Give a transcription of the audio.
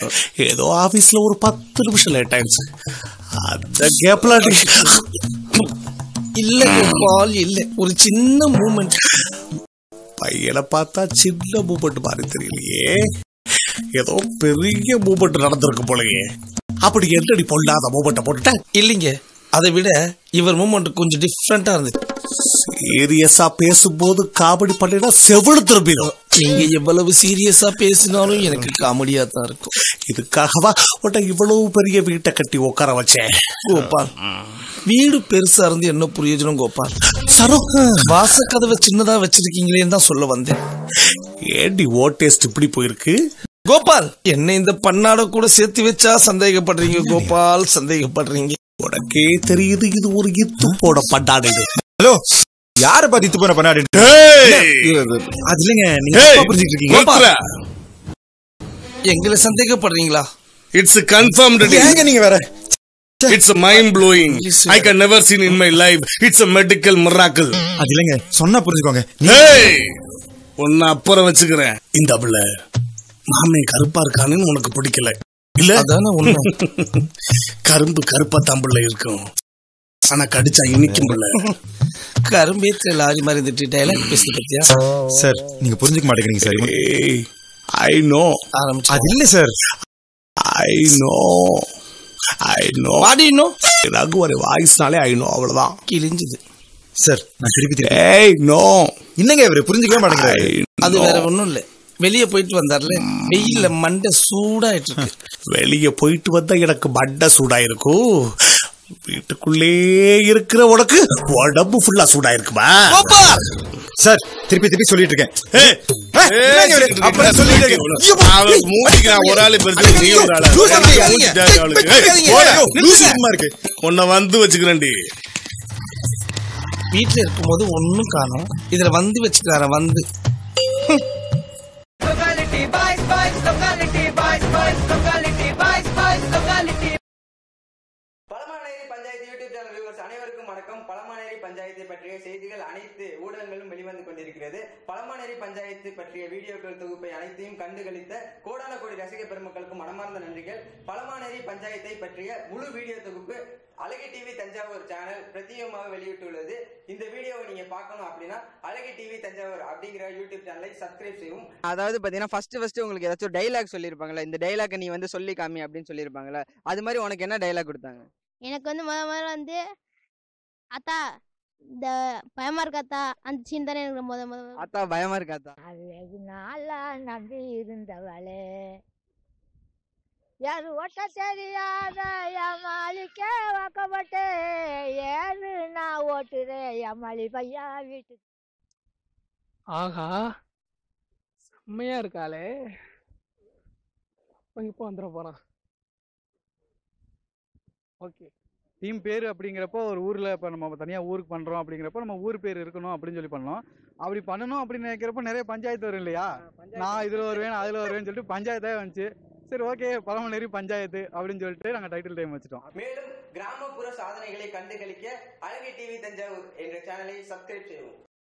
ஏதோ ஆபீஸ்ல ஒரு பத்து நிமிஷம் லேட் ஆயிடுச்சு அந்த கேப்ல இல்ல கோபால் இல்ல ஒரு சின்ன மூமெண்ட் பையனை பார்த்தா சின்ன மூமெண்ட் மாதிரி தெரியலையே ஏதோ பெரிய மூமெண்ட் நடந்திருக்கு போலயே அப்படி என்னடி பொல்லாத மூமெண்ட்டை போட்டுட்டேன் இல்லைங்க அதை விட இவர் மூமெண்ட் கொஞ்சம் டிஃப்ரெண்டா இருந்துச்சு சீரியஸா பேசும்போது காமெடி பண்ணினா செவிடு திரும்பிடும் நீங்க எவ்வளவு சீரியஸா பேசினாலும் எனக்கு காமெடியா தான் இருக்கும் இதுக்காகவா உன்னை இவ்வளவு பெரிய வீட்டை கட்டி உட்கார வச்சேன் கோபால் வீடு பெருசா இருந்து என்ன பிரயோஜனம் கோபால் சரோ வாசக்கதவை சின்னதா வச்சிருக்கீங்களேன்னு தான் சொல்ல வந்தேன் ஏண்டி ஓ டேஸ்ட் இப்படி போயிருக்கு கோபால் என்ன இந்த பண்ணாட கூட சேர்த்து வச்சா சந்தேகப்படுறீங்க கோபால் சந்தேகப்படுறீங்க உனக்கே தெரியுது இது ஒரு இத்து போட பண்டாடு ஹலோ யார பாத்து இத்து போன பண்ணாடி அது இல்லைங்க நீங்க ஏய், தப்பா புரிஞ்சுட்டு இருக்கீங்க கோபால். எங்களை சந்தேகப்படுறீங்களா இட்ஸ் கன்ஃபார்ம்டு ஏங்க நீங்க வேற it's mind blowing Please, I can never seen in my life it's a medical miracle அது இல்லைங்க சொன்னா புரிஞ்சுக்கோங்க ஏய் உன்னை அப்புறம் வச்சுக்கிறேன் இந்த பிள்ளை மாமன் கருப்பா இருக்கானுன்னு உனக்கு பிடிக்கல இல்ல அதானே உண்மை கரும்பு கருப்பா தம்பிள்ள இருக்கும் ஆனா கடிச்சா இனிக்கும் பிள்ளை கரும்பேத்திர லாரி மாதிரி இருந்துட்டு டைலாக் பேசுது பத்தியா சார் நீங்க புரிஞ்சுக்க மாட்டேங்கிறீங்க சார் ஏய் ஐ நோ ஆரம்பிச்சு அது இல்ல sir I know I know body இன்னும் ரகுவரி வாய்ஸ்னாலே ஐ நோ அவ்வளவுதான் கிழிஞ்சுது சார் நான் திருப்பி திருப்பி ஏய் நோ என்னங்க இவரு புரிஞ்சுக்கவே மாட்டேங்கிறாரு அது வேற ஒண்ணும் இல்ல வெளிய போயிட்டு வந்தார்ல வெயில்ல மண்டை சூடாயிட்டு இருக்கு வெளிய போயிட்டு வந்தா எனக்கு மண்டை சூடாயிருக்கும் வீட்டுக்குள்ளே இருக்கிற உனக்கு உடம்பு ஃபுல்லா சூடாயிருக்குமா கோபால் சார் திருப்பி திருப்பி சொல்லிட்டு இருக்கேன் ஏய், என்னங்க இவரு? அப்பதான் சொல்லிட்டு இருக்கேன். அவன் மூடிக்கிறான், ஒரு ஆளு பெருசு, நீ ஒரு ஆளு. லூசா இருக்கீங்க. மூஞ்சி அவளுக்கு. ஏய், வைக்காதீங்க. போடா. ஐயோ, லூசு சும்மா இருக்கு உன்னை வந்து வச்சுக்கிறேன்டி வீட்டுல இருக்கும்போது ஒண்ணும் காணோம் இதுல வந்து வச்சுக்கிறார வந்து Locality, boys, boys, locality, boys, boys, locality, boys, boys, locality. Pazhamaneri panchayat YouTube channel viewers அனைவருக்கும் வணக்கம் பழமாநேரி பஞ்சாயத்தை பற்றிய செய்திகள் அனைத்து ஊடகங்களும் வெளிவந்து கொண்டிருக்கிறது பழமாநேரி பஞ்சாயத்து பற்றிய வீடியோக்கள் தொகுப்பை அனைத்தையும் கண்டுகளித்த கோடான கோடி ரசிக பெருமக்களுக்கும் மனமார்ந்த நன்றிகள் பழமாநேரி பஞ்சாயத்தை பற்றிய முழு வீடியோ தொகுப்பு அழகி டிவி தஞ்சாவூர் சேனல் பிரத்யேகமாக வெளியிட்டுள்ளது இந்த வீடியோவை நீங்க பார்க்கணும் அப்படின்னா அழகி டிவி தஞ்சாவூர் அப்படிங்கிற யூடியூப் சேனலை சப்ஸ்கிரைப் செய்யவும் அதாவது பார்த்தீங்கன்னா ஃபர்ஸ்ட் ஃபர்ஸ்ட் உங்களுக்கு ஏதாச்சும் டைலாக் சொல்லியிருப்பாங்களா இந்த டைலாக்கை நீ வந்து சொல்லி காமி அப்படின்னு சொல்லியிருப்பாங்களா அது மாதிரி உனக்கு என்ன டைலாக் கொடுத்தாங்க எனக்கு வந்து முத முதல்ல வந்து அத்தா இந்த பயமா இருக்காத்தா அந்த சீன் தானே எனக்கு முத முத முத- அத்தா பயமா இருக்காத்தா அழகு நாளா நம்பி இருந்தவளே யாரு ஒட்ட தெரியாத எமாளிக்க வாக்கப்பட்டு ஏறு நான் ஓட்டுறேன் எமாளி பையா வீட்டு ஆஹா செம்மையா இருக்காளே அவன் இப்போ வந்துட போறான் ஓகே டீம் பேர் அப்படிங்கிறப்போ ஒரு ஊரில் இப்போ நம்ம தனியாக ஊருக்கு பண்ணுறோம் அப்படிங்கிறப்போ நம்ம ஊர் பேர் இருக்கணும் அப்படின்னு சொல்லி பண்ணோம் அப்படி பண்ணணும் அப்படின்னு நினைக்கிறப்போ நிறைய பஞ்சாயத்து வரும் இல்லையா நான் இதில் வருவேன் அதில் வருவேன்னு சொல்லிட்டு பஞ்சாயத்தாக வந்துச்சு சரி ஓகே பழமநேரி பஞ்சாயத்து அப்படின்னு சொல்லிட்டு நாங்கள் டைட்டில் டைம் வச்சுட்டோம் மேலும் கிராமப்புற சாதனைகளை கண்டுகளிக்க அழகி டிவி தஞ்சாவூர் என்ற சேனலை சப்ஸ்கிரைப் செய்யவும்